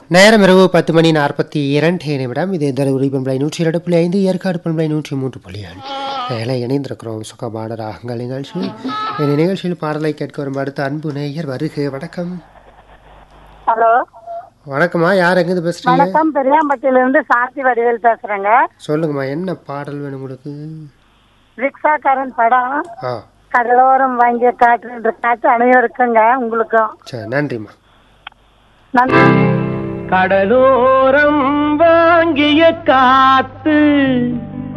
நேரம் இரவு பத்து மணி நாற்பத்தி இரண்டு நிமிடம் இது தருமபுரி பண்பலை நூற்றி இரண்டு புள்ளி ஐந்து ஏற்காடு பண்பலை நூற்றி மூன்று புள்ளி ஏழு வேலை இணைந்திருக்கிறோம் சுகபாட ராகங்கள் நிகழ்ச்சி இந்த நிகழ்ச்சியில் பாடலை கேட்க வரும் அடுத்த அன்பு நேயர் வருக வணக்கம் ஹலோ வணக்கம்மா யார் எங்கேருந்து பேசுறீங்க வணக்கம் பெரியாம்பட்டியில இருந்து சாந்தி வடிவேல் பேசுறேங்க சொல்லுங்கம்மா என்ன பாடல் வேணும் உங்களுக்கு ரிக்ஷாக்காரன் படம் ஆ கடலோரம் வாங்கிய காற்று காற்று அனைவருக்குங்க உங்களுக்கும் சரி நன்றிம்மா நன்றி கடலோரம் வாங்கிய காத்து